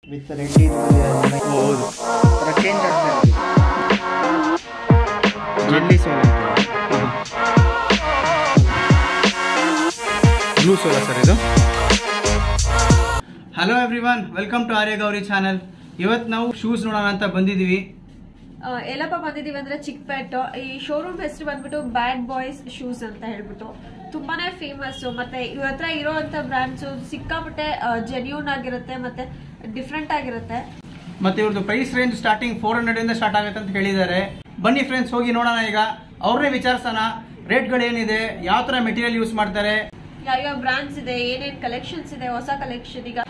With red ಹೌದು change ಆಗ್ತಾ ಇರುತ್ತೆ ಜೆಲ್ಲಿ ಸೋಲ್ ಬ್ಲೂ ಸೋಲ ಸರ್ ಇದು hello everyone welcome to Arya Gauri channel ಇವತ್ತು ನಾವು ಶೂಸ್ ನೋಡೋಣ ಅಂತ ಬಂದಿದ್ದೀವಿ ಆ, ಎಲ್ಲಪ್ಪ ಬಂದಿದೀವಿ ಅಂದ್ರೆ ಚಿಕ್ಕಪೇಟು ಈ ಶೋರೂಮ್ ಹೆಸರು ಬಂದ್ಬಿಟ್ಟು ಬ್ಯಾಡ್ ಬಾಯ್ಸ್ ಶೂಸ್ ಅಂತ ಹೇಳ್ಬಿಟ್ಟು ತುಂಬಾನೇ ಫೇಮಸ್ ಮತ್ತೆ ಇವ್ರ ಹತ್ರ ಇರೋಂಥ ಬ್ರ್ಯಾಂಡ್ಸ್ ಸಿಕ್ಕಾಪಟ್ಟೆ ಜೆನ್ಯೂನ್ ಆಗಿರುತ್ತೆ ಮತ್ತೆ ಡಿಫ್ರೆಂಟ್ ಆಗಿರುತ್ತೆ ಮತ್ತೆ ಇವ್ರದ್ದು price range starting four hundred ಇಂದ ಸ್ಟಾರ್ಟ್ ಆಗುತ್ತೆ ಅಂತ ಹೇಳಿದ್ದಾರೆ ಬನ್ನಿ ಫ್ರೆಂಡ್ಸ್ ಹೋಗಿ ನೋಡೋಣ ಈಗ ಅವ್ರನ್ನೇ ವಿಚಾರಿಸೋಣ ರೇಟ್ಗಳು ಏನಿದೆ ಯಾವ ಥರ ಮೆಟೀರಿಯಲ್ ಯೂಸ್ ಮಾಡ್ತಾರೆ ಯಾವ್ಯಾವ ಬ್ರ್ಯಾಂಡ್ಸ್ ಇದೆ ಏನೇನ್ ಕಲೆಕ್ಷನ್ಸ್ ಇದೆ ಹೊಸ ಕಲೆಕ್ಷನ್ ಈಗ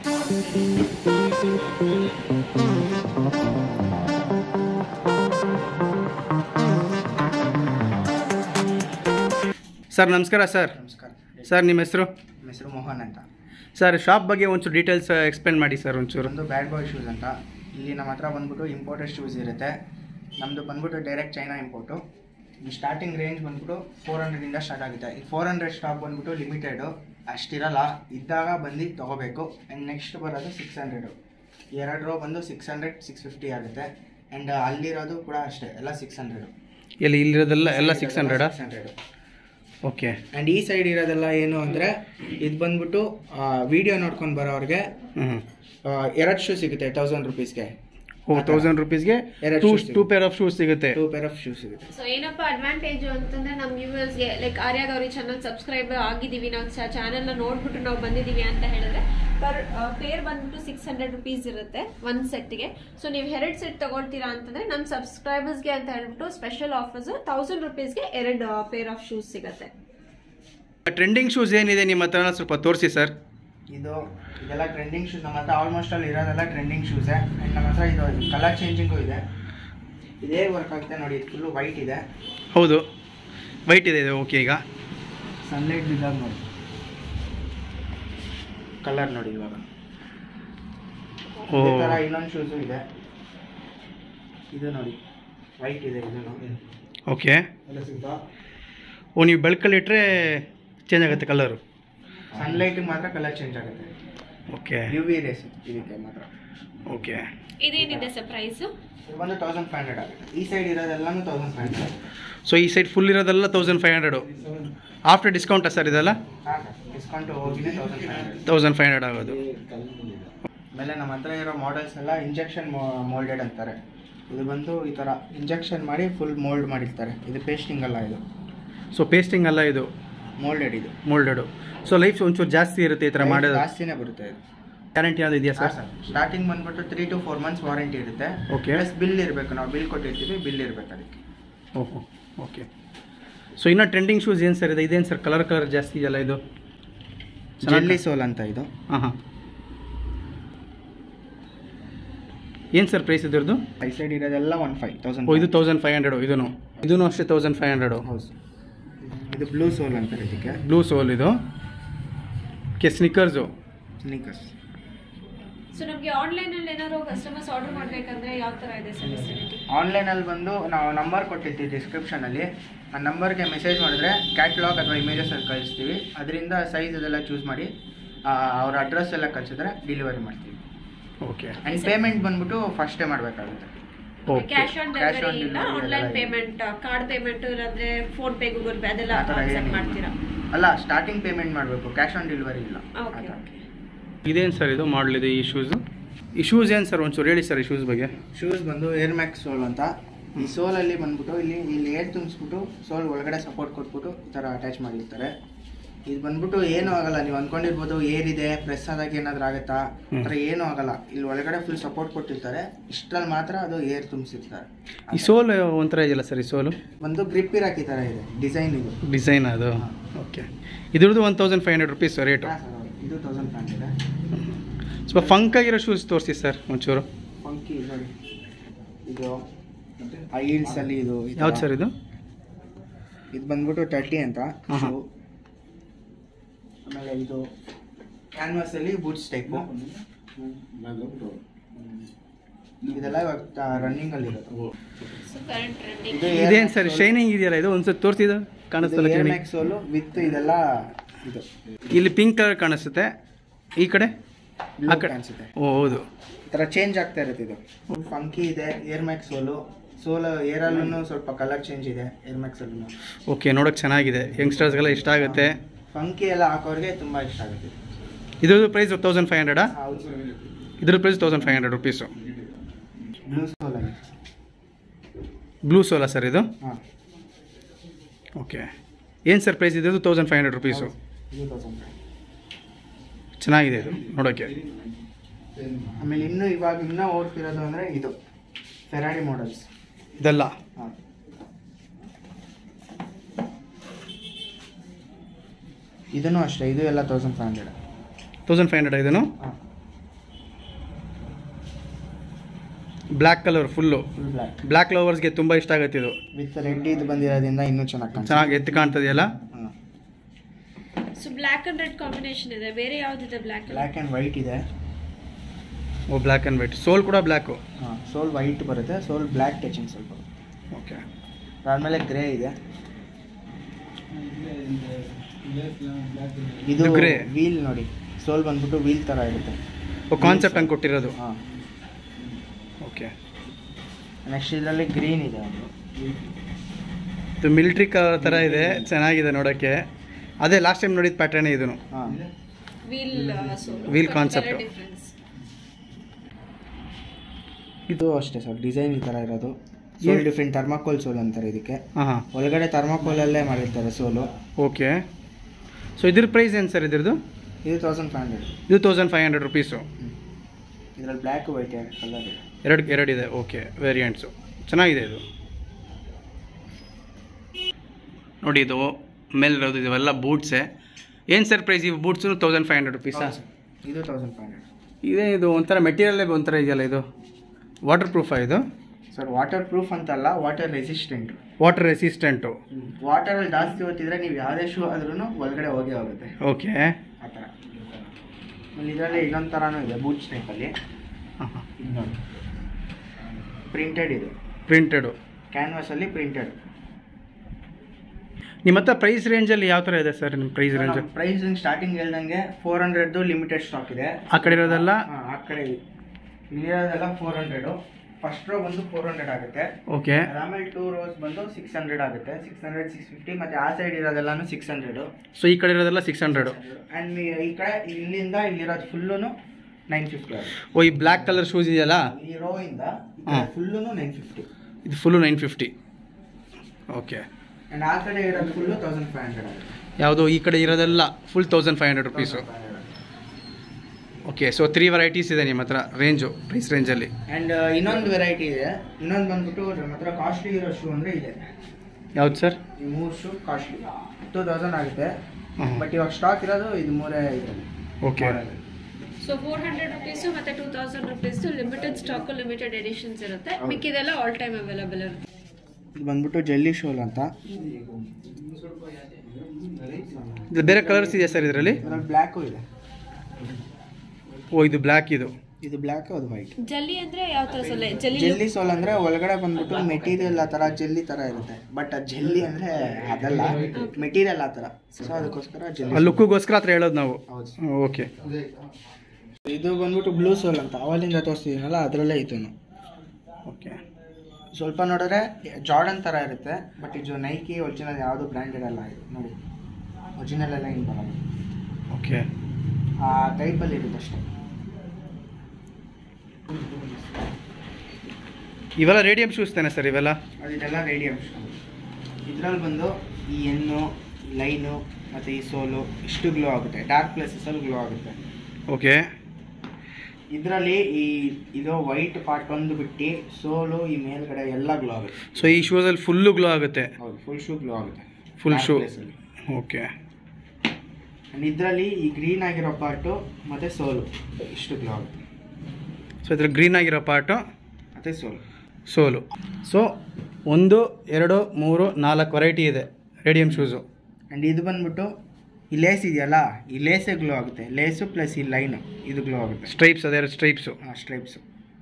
ಸರ್ ನಮಸ್ಕಾರ ಸರ್ ನಮಸ್ಕಾರ ಸರ್ ನಿಮ್ಮ ಹೆಸರು ನಮ್ಮ ಹೆಸರು ಮೋಹನ್ ಅಂತ ಸರ್ ಶಾಪ್ ಬಗ್ಗೆ ಒಂಚೂರು ಡೀಟೇಲ್ಸ್ ಎಕ್ಸ್ಪ್ಲೇನ್ ಮಾಡಿ ಸರ್ ಒಂಚೂರು ಒಂದು ಬ್ಯಾಡ್ ಬಾಯ್ ಶೂಸ್ ಅಂತ ಇಲ್ಲಿ ನಮ್ಮ ಹತ್ರ ಬಂದ್ಬಿಟ್ಟು ಇಂಪೋರ್ಟೆಡ್ ಶೂಸ್ ಇರುತ್ತೆ ನಮ್ಮದು ಬಂದ್ಬಿಟ್ಟು direct China import starting range ಬಂದ್ಬಿಟ್ಟು ಫೋರ್ ಹಂಡ್ರೆಡಿಂದ ಸ್ಟಾರ್ಟ್ ಆಗುತ್ತೆ ಈ ಫೋರ್ ಹಂಡ್ರೆಡ್ ಸ್ಟಾಕ್ ಬಂದ್ಬಿಟ್ಟು ಲಿಮಿಟೆಡು ಅಷ್ಟಿರಲ್ಲ ಇದ್ದಾಗ ಬಂದು ತೊಗೋಬೇಕು ಆ್ಯಂಡ್ ನೆಕ್ಸ್ಟ್ ಬರೋದು ಸಿಕ್ಸ್ ಹಂಡ್ರೆಡು ಎರಡು ರೋ ಬಂದು ಸಿಕ್ಸ್ ಹಂಡ್ರೆಡ್ ಸಿಕ್ಸ್ ಫಿಫ್ಟಿ ಆಗುತ್ತೆ ಆ್ಯಂಡ್ ಅಲ್ಲಿರೋದು ಕೂಡ ಅಷ್ಟೇ ಎಲ್ಲ ಸಿಕ್ಸ್ ಹಂಡ್ರೆಡು ಎಲ್ಲಿ ಇಲ್ಲಿರೋದೆಲ್ಲ ಎಲ್ಲ ಸಿಕ್ಸ್ ಹಂಡ್ರೆಡಾ ಸಿಕ್ಸ್ ಹಂಡ್ರೆಡು ಓಕೆ ಆ್ಯಂಡ್ ಈ ಸೈಡ್ ಇರೋದೆಲ್ಲ ಏನು ಅಂದರೆ ಇದು ಬಂದ್ಬಿಟ್ಟು ವಿಡಿಯೋ ನೋಡ್ಕೊಂಡು ಬರೋರಿಗೆ ಹ್ಞೂ ಎರಡು ಶೂ ಸಿಗುತ್ತೆ ತೌಸಂಡ್ ರುಪೀಸ್ಗೆ ಓ ತೌಸಂಡ್ ರುಪೀಸ್ಗೆ ಎರಡು two shoes two pair of shoes ಸಿಗುತ್ತೆ ಟೂ ಪೇರ್ ಆಫ್ ಶೂ ಸಿಗುತ್ತೆ ಸೊ ಏನಪ್ಪ ಅಡ್ವಾಂಟೇಜ್ ಅಂತಂದ್ರೆ ನಮ್ಮ ವ್ಯೂವರ್ಸ್ಗೆ like Arya Gauri channel subscribe ಆಗಿದ್ದೀವಿ ನಾವು ಚಾನಲ್ನ ನೋಡ್ಬಿಟ್ಟು ನಾವು ಬಂದಿದ್ದೀವಿ ಅಂತ ಹೇಳಿದ್ರೆ ಪರ್ ಪೇರ್ ಬಂದ್ಬಿಟ್ಟು ಸಿಕ್ಸ್ ಹಂಡ್ರೆಡ್ ರುಪೀಸ್ ಇರುತ್ತೆ ಒಂದು ಸೆಟ್ಗೆ ಸೊ ನೀವು ಎರಡು ಸೆಟ್ ತಗೊಳ್ತೀರಾ ಅಂತಂದ್ರೆ ನಮ್ಮ ಸಬ್ಸ್ಕ್ರೈಬರ್ಸ್ಗೆ ಅಂತ ಹೇಳ್ಬಿಟ್ಟು ಸ್ಪೆಷಲ್ ಆಫರ್ಸ್ ತೌಸಂಡ್ ರುಪೀಸ್ಗೆ ಎರಡು ಪೇರ್ ಆಫ್ ಶೂಸ್ ಸಿಗುತ್ತೆ ಟ್ರೆಂಡಿಂಗ್ ಶೂಸ್ ಏನಿದೆ ನಿಮ್ಮ ಹತ್ರ ಸ್ವಲ್ಪ ತೋರಿಸಿ ಸರ್ ಇದು ಇದೆಲ್ಲ ಟ್ರೆಂಡಿಂಗ್ ಶೂಸ್ ನಮ್ಮ ಹತ್ರ ಆಲ್ಮೋಸ್ಟ್ ಅಲ್ಲಿ ಇರೋದೆಲ್ಲ ಟ್ರೆಂಡಿಂಗ್ ಶೂಸೇ ಆ್ಯಂಡ್ ನಮ್ಮ ಹತ್ರ ಇದು ಕಲರ್ ಚೇಂಜಿಂಗು ಇದೆ ಇದೇ ವರ್ಕ್ ಆಗುತ್ತೆ ನೋಡಿ ಇದು ಫುಲ್ಲು ವೈಟ್ ಇದೆ ಹೌದು ವೈಟ್ ಇದೆ ಓಕೆ ಈಗ ಸನ್ಲೈಟ್ ಬಿದ್ದಾಗ ನೋಡಿ ಕಲರ್ ನೋಡಿ ಇವಾಗ ಓ ಇದೇ ಥರ ಇನ್ನೊಂದು ಶೂಸು ಇದೆ ಇದು ನೋಡಿ ವೈಟ್ ಇದೆ ಇದನ್ನು ಓಕೆ ಓ ನೀವು ಬೆಳಕಲ್ಲಿಟ್ರೆ ಚೇಂಜ್ ಆಗುತ್ತೆ ಕಲರು ಸನ್ಲೈಟಿಗೆ ಮಾತ್ರ ಕಲರ್ ಚೇಂಜ್ ಆಗುತ್ತೆ ಓಕೆ ಯು ವಿ ರೇಸ್ ಇದಕ್ಕೆ ಮಾತ್ರ ಓಕೆ ಇದೇನಿದೆ ಸರ್ ಪ್ರೈಸು ಇದು ಬಂದು ತೌಸಂಡ್ ಫೈವ್ ಹಂಡ್ರೆಡ್ ಆಗುತ್ತೆ ಈ ಸೈಡ್ ಇರೋದೆಲ್ಲನೂ ತೌಸಂಡ್ ಫೈವ್ ಹಂಡ್ರೆಡ್ ಸೊ ಈ ಸೈಡ್ ಫುಲ್ ಇರೋದೆಲ್ಲ ತೌಸಂಡ್ ಫೈವ್ ಹಂಡ್ರೆಡು ಆಫ್ಟರ್ ಡಿಸ್ಕೌಂಟಾ ಸರ್ ಇದೆಲ್ಲ ಹಾಂ ಡಿಸ್ಕೌಂಟ್ ಹೋಗಿದೆ thousand five hundred thousand five hundred ಆಗೋದು ಆಮೇಲೆ ನಮ್ಮ ಹತ್ರ ಇರೋ ಮಾಡೆಲ್ಸ್ ಎಲ್ಲ ಇಂಜೆಕ್ಷನ್ ಮೋಲ್ಡೆಡ್ ಅಂತಾರೆ ಇದು ಬಂದು ಈ ಥರ ಇಂಜೆಕ್ಷನ್ ಮಾಡಿ ಫುಲ್ ಮೋಲ್ಡ್ ಮಾಡಿರ್ತಾರೆ ಇದು ಪೇಸ್ಟಿಂಗ್ ಅಲ್ಲ ಇದು ಸೊ ಪೇಸ್ಟಿಂಗ್ ಅಲ್ಲ ಇದು ಮೋಲ್ಡೆಡ್ ಇದು ಮೋಲ್ಡೆಡು ಸೊ ಲೈಫ್ ಒಂಚೂರು ಜಾಸ್ತಿ ಇರುತ್ತೆ ಈ ಥರ ಮಾಡೋದು ಜಾಸ್ತಿನೇ ಬರುತ್ತೆ ಇದು ಗ್ಯಾರಂಟಿ ಯಾವ್ದು ಇದೆಯಾ ಸರ್ ಸ್ಟಾರ್ಟಿಂಗ್ ಬಂದ್ಬಿಟ್ಟು three to four months warranty ಇರುತ್ತೆ Okay. ಪ್ಲಸ್ ಬಿಲ್ ಇರಬೇಕು ನಾವು ಬಿಲ್ ಕೊಟ್ಟಿರ್ತೀವಿ ಬಿಲ್ ಇರಬೇಕು ಅದಕ್ಕೆ ಓಹೋ ಓಕೆ ಸೊ ಇನ್ನು ಟ್ರೆಂಡಿಂಗ್ ಶೂಸ್ ಏನು ಸರ್ ಇದೆ ಇದೇನು ಸರ್ ಕಲರ್ ಕಲರ್ ಜಾಸ್ತಿ ಇದೆಯಲ್ಲ ಇದು ಜೆಲ್ಲಿ ಸೋಲ್ ಅಂತ ಇದು ಹಾಂ ಹಾಂ ಏನು ಸರ್ ಪ್ರೈಸ್ ಇದ್ರದ್ದು ಐ ಸೈಡ್ ಇರೋದೆಲ್ಲ ಒನ್ ಫೈವ್ ತೌಸಂಡ್ ಓ ಇದು ತೌಸಂಡ್ ಫೈವ್ ಹಂಡ್ರೆಡು ಇದೂ ಇದೂ ಅಷ್ಟೇ ತೌಸಂಡ್ ಫೈವ್ ಹಂಡ್ರೆಡು ಹೌದು ಇದು ಬ್ಲೂ ಸೋಲ್ ಅಂತಾರೆ ಇದಕ್ಕೆ ಬ್ಲೂ ಸೋಲ್ ಇದು ಕೆ ಸ್ನಿಕ್ಕರ್ಸು ಸ್ನೀಕರ್ಸ್ ಸೊ ನಮಗೆ ಆನ್ಲೈನಲ್ಲಿ ಏನಾದ್ರು ಕಸ್ಟಮರ್ಸ್ ಆರ್ಡರ್ ಮಾಡಬೇಕಂದ್ರೆ ಯಾವ ಥರ ಇದೆ ಸರ್ ಫೆಸಿಲಿಟಿ ಆನ್ಲೈನಲ್ಲಿ ಬಂದು ನಾವು ನಂಬರ್ ಕೊಟ್ಟಿರ್ತೀವಿ ಡಿಸ್ಕ್ರಿಪ್ಷನಲ್ಲಿ ಆ ನಂಬರ್ಗೆ ಮೆಸೇಜ್ ಮಾಡಿದ್ರೆ ಕ್ಯಾಟ್ಲಾಗ್ ಅಥವಾ ಇಮೇಜಸಲ್ಲಿ ಕಳಿಸ್ತೀವಿ ಅದರಿಂದ ಸೈಜ್ ಅದೆಲ್ಲ ಚೂಸ್ ಮಾಡಿ ಆ, ಅವ್ರ ಅಡ್ರೆಸ್ ಎಲ್ಲ ಕಳಿಸಿದ್ರೆ ಡೆಲಿವರಿ ಮಾಡ್ತೀವಿ ಓಕೆ ಆ್ಯಂಡ್ ಪೇಮೆಂಟ್ ಬಂದ್ಬಿಟ್ಟು ಫಸ್ಟೇ ಮಾಡಬೇಕಾಗುತ್ತೆ okay cash on Cash on delivery ಇಲ್ಲ delivery ಆನ್ಲೈನ್ ಎಲ್ಲ ಇದೆ. ಪೇಮೆಂಟ್ ಕಾರ್ಡ್ ಪೇಮೆಂಟ್ ಇಲ್ಲಾಂದ್ರೆ ಫೋನ್ ಪೇ ಗೂಗಲ್ ಪೇ ಅದೆಲ್ಲ ಆ ಥರ accept ಏನಿಲ್ಲ. ಮಾಡ್ತೀರಾ ಅಲ್ಲ ಸ್ಟಾರ್ಟಿಂಗ್ ಪೇಮೆಂಟ್ ಮಾಡಬೇಕು ಕ್ಯಾಶ್ ಆನ್ ಡೆಲಿವರಿ ಇಲ್ಲ ಆ ಓಕೆ ಥರ. ಓಕೆ ಇದೇನು ಸರ್ ಇದು ಮಾಡಲ್ ಇದೆ ಈ ಶೂಸು ಈ ಶೂಸ್ ಏನು ಸರ್ ಒಂಚೂರು ಹೇಳಿ ಸರ್ ಈ ಶೂಸ್ ಬಗ್ಗೆ ಶೂಸ್ ಬಂದು ಏರ್ ಮ್ಯಾಕ್ಸ್ ಸೋಲ್ ಅಂತ ಈ ಸೋಲಲ್ಲಿ ಬಂದ್ಬಿಟ್ಟು ಇಲ್ಲಿ ಇಲ್ಲಿ ಏರ್ ತುಂಬಿಸ್ಬಿಟ್ಟು ಸೋಲ್ ಒಳಗಡೆ ಸಪೋರ್ಟ್ ಕೊಟ್ಬಿಟ್ಟು ಈ ಥರ ಅಟ್ಯಾಚ್ ಮಾಡಿರ್ತಾರೆ ಇದು ಬಂದ್ಬಿಟ್ಟು ಏನೂ ಆಗಲ್ಲ ನೀವು ಅಂದ್ಕೊಂಡಿರ್ಬೋದು ಏರ್ ಇದೆ ಪ್ರೆಸ್ ಆದಾಗ ಏನಾದರೂ ಆಗುತ್ತಾ ಆ ಥರ ಏನೂ ಆಗಲ್ಲ ಇಲ್ಲಿ ಒಳಗಡೆ ಫುಲ್ ಸಪೋರ್ಟ್ ಕೊಟ್ಟಿರ್ತಾರೆ ಇಷ್ಟರಲ್ಲಿ ಮಾತ್ರ ಅದು ಏರ್ ತುಂಬಿಸಿರ್ತಾರೆ ಈ ಸೋಲ್ ಒಂಥರ ಇದೆಯಲ್ಲ ಸರ್ ಈ ಸೋಲು ಒಂದು ಗ್ರಿಪ್ ಇರಾಕ್ ಈ ಥರ ಇದೆ ಡಿಸೈನ್ ಇದು ಡಿಸೈನ್ ಅದು ಓಕೆ ಇದ್ರದ್ದು one thousand five hundred rupees rate ಹಾ, sir, ಹೌದು. ಇದು ತೌಸಂಡ್ ಫೈವ್ ಹಂಡ್ರೆಡ್ ಸ್ವಲ್ಪ ಫಂಕ್ ಆಗಿರೋ ಶೂಸ್ ತೋರಿಸಿ ಸರ್ ಒಂಚೂರು ಫಂಕಿ ನೋಡಿ ಇದು ಆ ಹೀಲ್ಸ್ ಅಲ್ಲಿ ಇದು ಈ ಥರ. ಯಾವ್ದು ಸರ್ ಇದು ಇದು ಬಂದ್ಬಿಟ್ಟು ತರ್ಟಿ ಅಂತ ಹಾ, ಹಾ. shoe. ಆಮೇಲೆ ಇದು ಕ್ಯಾನ್ವಾಸ್ ಅಲ್ಲಿ ಬೂಟ್ಸ್ ಟೈಪು ಇದೆಲ್ಲ ಇವಾಗ ರನ್ನಿಂಗ್ ಅಲ್ಲಿ ಇರೋದು ಸೊ ಕರೆಂಟ್ ಟ್ರೆಂಡಿಂಗ್ ಇದು ಇದೇನು ಸರ್ ಶೈನಿಂಗ್ ಇದೆಯಲ್ಲ ಇದು ಒಂದ್ಸತಿ ತೋರಿಸಿದ ಕಾಣಿಸ್ತಲ್ಲ ಏರ್ ಕಿರಣಿ ಮ್ಯಾಕ್ಸ್ ಸೋಲು ವಿತ್ ಇದೆಲ್ಲ ಇದು ಇಲ್ಲಿ ಪಿಂಕ್ ಕಲರ್ ಕಾಣಿಸುತ್ತೆ ಈ ಕಡೆ Blue ಆ ಕಡೆ ಕಾಣಿಸುತ್ತೆ ಓ ಹೌದು ಥರ ಚೇಂಜ್ ಆಗ್ತಾ ಇರುತ್ತೆ ಇದು ಫಂಕಿ ಇದೆ ಏರ್ ಮ್ಯಾಕ್ಸ್ ಸೋಲು ಸೋಲು ಏರಲ್ಲೂ ಸ್ವಲ್ಪ ಕಲರ್ ಚೇಂಜ್ ಇದೆ ಏರ್ ಮ್ಯಾಕ್ಸಲ್ಲೂ ಓಕೆ ನೋಡೋಕೆ ಚೆನ್ನಾಗಿದೆ ಯಂಗ್ಸ್ಟರ್ಸ್ಗೆಲ್ಲ ಇಷ್ಟ ಆಗುತ್ತೆ ಫಂಕಿ ಎಲ್ಲ ಹಾಕೋರಿಗೆ ತುಂಬ ಇಷ್ಟ ಆಗುತ್ತೆ ಇದ್ರದ್ದು ಪ್ರೈಸ್ ತೌಸಂಡ್ ಫೈವ್ ಹಂಡ್ರೆಡಾ ಹೌದು ಇದ್ರ price thousand five hundred rupees blue sole ಆಗಿದೆ ಬ್ಲೂ ಸೋಲಾ ಸರ್ ಇದು ಹಾಂ ಓಕೆ ಏನು ಸರ್ ಪ್ರೈಸ್ ಇದ್ರದ್ದು ತೌಸಂಡ್ ಫೈವ್ ಹಂಡ್ರೆಡ್ ರುಪೀಸು ಇದು ತೌಸಂಡ್ ಚೆನ್ನಾಗಿದೆ ಇದು ನೋಡೋಕ್ಕೆ ಆಮೇಲೆ ಇನ್ನೂ ಇವಾಗ ಇನ್ನೂ ಓಡ್ತಿರೋದು ಅಂದರೆ ಇದು ಫೆರಾಡಿ ಮಾಡಲ್ಸ್ ಇದೆಲ್ಲ ಹಾಂ ಇದನ್ನು ಅಷ್ಟೇ ಇದು ಎಲ್ಲ thousand five hundred thousand five hundred ಇದನ್ನು ಹಾಂ black colour full full black black ಲವರ್ಸ್ಗೆ ತುಂಬ ಇಷ್ಟ ಆಗುತ್ತೆ ಇದು ವಿತ್ ರೆಡ್ ಇದು ಬಂದಿರೋದ್ರಿಂದ ಇನ್ನೂ ಚೆನ್ನಾಗಿ ಕಾಣಿಸುತ್ತೆ ಚೆನ್ನಾಗಿ ಎತ್ತು ಕಾಣ್ತದೆಯಲ್ಲ ಹಾಂ so black and red combination ಇದೆ ಬೇರೆ ಯಾವ್ದಿದೆ ಬ್ಲ್ಯಾಕ್ ಬ್ಲ್ಯಾಕ್ ಆ್ಯಂಡ್ ವೈಟ್ ಇದೆ ಓ ಬ್ಲ್ಯಾಕ್ ಆ್ಯಂಡ್ ವೈಟ್ ಸೋಲ್ ಕೂಡ ಬ್ಲ್ಯಾಕು ಹಾಂ ಸೋಲ್ ವೈಟ್ ಬರುತ್ತೆ ಸೋಲ್ ಬ್ಲ್ಯಾಕ್ ಟಚಿಂಗ್ ಸ್ವಲ್ಪ ಓಕೆ ಅದಾದಮೇಲೆ ಗ್ರೇ ಇದೆ ಇದು ಇದು grey. ವೀಲ್ ನೋಡಿ ಸೋಲ್ ಬಂದ್ಬಿಟ್ಟು ವೀಲ್ ಥರ ಇರುತ್ತೆ ಓ ಕಾನ್ಸೆಪ್ಟ್ ಹಂಗೆ ಕೊಟ್ಟಿರೋದು ಹಾಂ ಓಕೆ ನೆಕ್ಸ್ಟ್ ಇದರಲ್ಲಿ ಗ್ರೀನ್ ಇದೆ ಒಂದು ಇದು ಮಿಲ್ಟ್ರಿ ಕಲರ್ ಥರ ಇದೆ ಚೆನ್ನಾಗಿದೆ ನೋಡೋಕ್ಕೆ ಅದೇ ಲಾಸ್ಟ್ ಟೈಮ್ ನೋಡಿದ ಪ್ಯಾಟರ್ನೇ ಇದನ್ನು ಹಾಂ ವೀಲ್ Wheel concept. ಡಿಫ್ರೆನ್ಸ್ ಇದು ಅಷ್ಟೇ ಸರ್ ಡಿಸೈನ್ ಈ ಥರ ಇರೋದು ಸೋಲ್ ಡಿಫ್ರೆಂಟ್ ಥರ್ಮಾಕೋಲ್ ಸೋಲ್ ಅಂತಾರೆ ಇದಕ್ಕೆ ಹಾಂ ಹಾಂ ಒಳಗಡೆ ಥರ್ಮಾಕೋಲಲ್ಲೇ ಮಾಡಿರ್ತಾರೆ ಸೋಲು ಓಕೆ ಸೊ ಇದ್ರ ಪ್ರೈಸ್ ಏನು ಸರ್ ಇದ್ರದ್ದು ಇದು ತೌಸಂಡ್ ಫೈವ್ ಹಂಡ್ರೆಡ್ ಇದು ತೌಸಂಡ್ ಫೈವ್ ಹಂಡ್ರೆಡ್ ರುಪೀಸು ಇದರಲ್ಲಿ ಬ್ಲ್ಯಾಕ್ ವೈಟ್ ಕಲರ್ ಇದೆ ಎರಡು ಎರಡಿದೆ ಓಕೆ ವೇರಿಯಂಟ್ಸು ಚೆನ್ನಾಗಿದೆ ಇದು ನೋಡಿ ಇದು ಮೇಲಿರೋದು ಇವೆಲ್ಲ ಬೂಟ್ಸೆ ಏನು ಸರ್ ಪ್ರೈಸ್ ಇವು ಬೂಟ್ಸು ತೌಸಂಡ್ ಫೈವ್ ಹಂಡ್ರೆಡ್ ರುಪೀಸಾ ಇದು ತೌಸಂಡ್ ಫೈವ್ ಹಂಡ್ರೆಡ್ ಇದೇ ಇದು ಒಂಥರ ಮೆಟೀರಿಯಲ್ಲೇ ಒಂಥರ ಇದೆಯಲ್ಲ ಇದು ವಾಟರ್ ಪ್ರೂಫಾ ಇದು ಸರ್ ವಾಟರ್ ಪ್ರೂಫ್ ಅಂತಲ್ಲ ವಾಟರ್ ರೆಸಿಸ್ಟೆಂಟ್ ವಾಟರ್ ರೆಸಿಸ್ಟೆಂಟು ವಾಟರಲ್ಲಿ ಜಾಸ್ತಿ ಹೊತ್ತಿದ್ರೆ ನೀವು ಯಾವುದೇ ಶೂ ಆದ್ರೂ ಒಳಗಡೆ ಹೋಗೇ ಹೋಗುತ್ತೆ ಓಕೆ ಆ ಥರ ಆಮೇಲೆ ಇದರಲ್ಲಿ ಇನ್ನೊಂದು ಥರನೂ ಇದೆ ಬೂಟ್ಸ್ ಟೈಪಲ್ಲಿ ಹಾಂ ಹಾಂ ಇದು ನೋಡಿ ಪ್ರಿಂಟೆಡ್ ಇದು ಪ್ರಿಂಟೆಡು ಕ್ಯಾನ್ವಾಸಲ್ಲಿ ಪ್ರಿಂಟೆಡ್ ನಿಮ್ಮ ಹತ್ರ ಪ್ರೈಸ್ ರೇಂಜಲ್ಲಿ ಯಾವ ಥರ ಇದೆ ಸರ್ ನಿಮ್ಮ ಪ್ರೈಸ್ ರೇಂಜ್ ಪ್ರೈಸ್ ಸ್ಟಾರ್ಟಿಂಗ್ ಹೇಳ್ದಂಗೆ ಫೋರ್ ಹಂಡ್ರೆಡ್ದು ಲಿಮಿಟೆಡ್ ಸ್ಟಾಕ್ ಇದೆ ಆ ಕಡೆ ಇರೋದೆಲ್ಲ ಹಾ, ಆ ಕಡೆ ಇಲ್ಲಿರೋದೆಲ್ಲ ಫೋರ್ ಹಂಡ್ರೆಡು ಫಸ್ಟ್ ರೋ ಬಂದು ಫೋರ್ ಹಂಡ್ರೆಡ್ ಆಗುತ್ತೆ ಓಕೆ ಆಮೇಲೆ ಟೂ ರೋಸ್ ಬಂದು ಸಿಕ್ಸ್ ಹಂಡ್ರೆಡ್ ಆಗುತ್ತೆ ಸಿಕ್ಸ್ ಹಂಡ್ರೆಡ್ ಸಿಕ್ಸ್ ಫಿಫ್ಟಿ ಮತ್ತೆ ಆ ಸೈಡ್ ಇರೋದೆಲ್ಲಾನು ಸಿಕ್ಸ್ ಹಂಡ್ರೆಡು ಸೊ ಈ ಕಡೆ ಇರೋದೆಲ್ಲ ಸಿಕ್ಸ್ ಹಂಡ್ರೆಡು ಆ್ಯಂಡ್ ಈ ಕಡೆ ಇಲ್ಲಿಂದ ಇಲ್ಲಿರೋದು ಫುಲ್ಲೂ ನೈನ್ ಫಿಫ್ಟಿ ಆಗುತ್ತೆ ಓ ಈ ಬ್ಲ್ಯಾಕ್ ಕಲರ್ ಶೂಸ್ ಇದೆಯಲ್ಲ ಈ ರೋ ಇಂದ ಹಾ. ಫುಲ್ಲೂ ನೈನ್ ಫಿಫ್ಟಿ ಇದು full nine fifty okay and ಆ ಕಡೆ ಇರೋದು ಫುಲ್ಲು ತೌಸಂಡ್ ಫೈವ್ ಹಂಡ್ರೆಡ್ ಆಗುತ್ತೆ ಯಾವುದು ಈ ಕಡೆ ಇರೋದೆಲ್ಲ full thousand five hundred rupees okay so three varieties ಇದೆ ನಿಮ್ಮ ಹತ್ರ ರೇಂಜು ಪ್ರೈಸ್ ರೇಂಜಲ್ಲಿ ಆ್ಯಂಡ್ ಇನ್ನೊಂದು ವೆರೈಟಿ ಇದೆ ಇನ್ನೊಂದು ಬಂದ್ಬಿಟ್ಟು ನಮ್ಮ ಹತ್ರ ಕಾಸ್ಟ್ಲಿ ಇರೋ ಶೂ ಅಂದರೆ ಇದೆ ಯಾವ್ದು ಸರ್ ಈ ಮೂರು ಶೂ ಕಾಸ್ಟ್ಲಿ ಟೂ ತೌಸಂಡ್ ಆಗುತ್ತೆ ಹ್ಮ್. ಬಟ್ ಇವಾಗ ಸ್ಟಾಕ್ ಇರೋದು ಇದು ಮೂರೇ ಇದರಲ್ಲಿ okay so four hundred rupees ಮತ್ತೆ two thousand rupees limited stock limited editions ಇರುತ್ತೆ ಹೌದು. ಮಿಕ್ಕಿದೆಲ್ಲ ಆಲ್ ಟೈಮ್ ಅವೈಲೇಬಲ್ ಇರುತ್ತೆ ಇದು ಬಂದ್ಬಿಟ್ಟು ಜೆಲ್ಲಿ ಶೋಲ್ ಅಂತ ಇದು ಬೇರೆ ಕಲರ್ಸ್ ಇದೆಯಾ ಸರ್ ಇದರಲ್ಲಿ ಇದರಲ್ಲಿ ಬ್ಲ್ಯಾಕು ಇದೆ ಓ ಇದು ಬ್ಲ್ಯಾಕ್ ಇದು ಇದು ಬ್ಲ್ಯಾಕ್ ಅದು ವೈಟ್ ಜಲ್ಲಿ ಅಂದ್ರೆ ಯಾವ ತರ ಸೊಲೆ ಜಲ್ಲಿ ಜೆಲ್ಲಿ ಸೋಲ್ ಅಂದ್ರೆ ಒಳಗಡೆ ಬಂದ್ಬಿಟ್ಟು ಮೆಟೀರಿಯಲ್ ಆ ಥರ ಜೆಲ್ಲಿ ಥರ ಇರುತ್ತೆ ಬಟ್ ಅದು ಜೆಲ್ಲಿ ಅಂದ್ರೆ ಅದಲ್ಲ ಮೆಟೀರಿಯಲ್ ಆ ಥರ ಸೊ ಅದಕ್ಕೋಸ್ಕರ ಆ ಜೆಲ್ಲಿ ಲುಕ್ಗೋಸ್ಕರ ಹತ್ರ ಹೇಳೋದು ನಾವು ಹೌದು ಓಕೆ ಇದು ಬಂದ್ಬಿಟ್ಟು ಬ್ಲೂ ಸೋಲ್ ಅಂತ ಅವಲಿಂದ ತೋರಿಸ್ತಿದ್ದೀನಲ್ಲ ಅದರಲ್ಲೇ ಇತ್ತು ಓಕೆ ಸ್ವಲ್ಪ ನೋಡಿದ್ರೆ ಜಾರ್ಡನ್ ಥರ ಇರುತ್ತೆ ಬಟ್ ಇದು ನೈಕಿ ಒರಿಜಿನಲ್ ಯಾವುದು ಬ್ರ್ಯಾಂಡೆಡ್ ಅಲ್ಲ ಇದು ನೋಡಿ ಒರಿಜಿನಲ್ ಎಲ್ಲ ಹಿಂಗೆ ಬರಲ್ಲ ಓಕೆ ಆ ಟೈಪಲ್ಲಿ ಇರುತ್ತೆ ಅಷ್ಟೇ ಇವೆಲ್ಲ ರೇಡಿಯಂ ಶೂಸ್ ತಾನೆ ಸರ್ ಇವೆಲ್ಲ ಅದು ಇದೆಲ್ಲ ರೇಡಿಯಂ ಇದ್ರಲ್ಲಿ ಬಂದು ಈ ಎನ್ನು ಲೈನು ಮತ್ತು ಈ ಸೋಲು ಇಷ್ಟು ಗ್ಲೋ ಆಗುತ್ತೆ ಡಾರ್ಕ್ ಪ್ಲೇಸಸಲ್ಲಿ ಗ್ಲೋ ಆಗುತ್ತೆ ಓಕೆ ಇದರಲ್ಲಿ ಈ ಇದು ವೈಟ್ ಪಾರ್ಟ್ ಒಂದು ಬಿಟ್ಟು ಸೋಲು ಈ ಮೇಲ್ಗಡೆ ಎಲ್ಲ ಗ್ಲೋ ಆಗುತ್ತೆ ಸೊ ಈ ಶೂಸಲ್ಲಿ ಫುಲ್ಲು ಗ್ಲೋ ಆಗುತ್ತೆ ಹೌದು ಫುಲ್ ಶೂ ಗ್ಲೋ ಆಗುತ್ತೆ Full shoe. ಪ್ಲೇಸಲ್ಲಿ ಓಕೆ ಆ್ಯಂಡ್ ಇದರಲ್ಲಿ ಈ ಗ್ರೀನ್ ಆಗಿರೋ ಪಾರ್ಟು ಮತ್ತು ಸೋಲು ಇಷ್ಟು ಗ್ಲೋ ಆಗುತ್ತೆ ಸೊ ಇದ್ರ ಗ್ರೀನ್ ಆಗಿರೋ ಪಾರ್ಟು ಮತ್ತು ಸೋಲು ಸೋಲು ಸೊ ಒಂದು ಎರಡು ಮೂರು ನಾಲ್ಕು ವೆರೈಟಿ ಇದೆ ರೇಡಿಯಂ ಶೂಸು ಆ್ಯಂಡ್ ಇದು ಬಂದ್ಬಿಟ್ಟು ಈ ಲೇಸ್ ಇದೆಯಲ್ಲ ಈ ಲೇಸೇ ಗ್ಲೋ ಆಗುತ್ತೆ ಲೇಸು ಪ್ಲಸ್ ಈ ಲೈನು ಇದು ಗ್ಲೋ ಆಗುತ್ತೆ ಸ್ಟ್ರೈಪ್ಸ್ ಅದೇ ಸ್ಟ್ರೈಪ್ಸು ಸ್ಟ್ರೈಪ್ಸು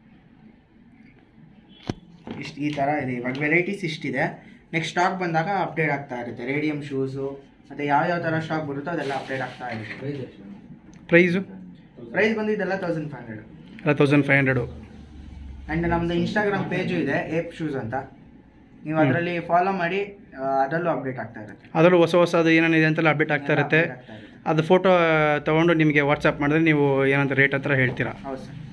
ಇಷ್ಟು ಈ ಥರ ಇದೆ ಇವಾಗ ವೆರೈಟೀಸ್ ಇಷ್ಟಿದೆ ನೆಕ್ಸ್ಟ್ ಸ್ಟಾಕ್ ಬಂದಾಗ ಅಪ್ಡೇಟ್ ಆಗ್ತಾ ಇರುತ್ತೆ ರೇಡಿಯಂ ಶೂಸು ಮತ್ತು ಯಾವ ಯಾವ ಥರ ಸ್ಟಾಕ್ ಬರುತ್ತೋ ಅದೆಲ್ಲ ಅಪ್ಡೇಟ್ ಆಗ್ತಾ ಇರುತ್ತೆ ಪ್ರೈಸು ಪ್ರೈಸ್ ಬಂದಿದ್ದೆಲ್ಲ ತೌಸಂಡ್ ಫೈವ್ ಹಂಡ್ರೆಡ್ ಎಲ್ಲ ತೌಸಂಡ್ ಫೈವ್ ಹಂಡ್ರೆಡು ಆ್ಯಂಡ್ ನಮ್ಮದು ಇನ್ಸ್ಟಾಗ್ರಾಮ್ ಪೇಜು ಇದೆ ಏಪ್ ಶೂಸ್ ಅಂತ ನೀವು ಹ್ಮ್. ಅದರಲ್ಲಿ ಫಾಲೋ ಮಾಡಿ ಆ, ಅದರಲ್ಲೂ ಅಪ್ಡೇಟ್ ಆಗ್ತಾ ಇರುತ್ತೆ ಅದರಲ್ಲೂ ಹೊಸ ಹೊಸದು ಏನೇನಿದೆ ಅಂತೆಲ್ಲ ಅಪ್ಡೇಟ್ ಆಗ್ತಾ ಇರುತ್ತೆ update ಆಗ್ತಾ ಇರುತ್ತೆ. ಅದು ಫೋಟೋ ತೊಗೊಂಡು ನಿಮಗೆ ವಾಟ್ಸಪ್ ಮಾಡಿದ್ರೆ ನೀವು ಏನಂತ ರೇಟ್ ಹತ್ರ ಹೇಳ್ತೀರಾ ಹೌದು ಸರ್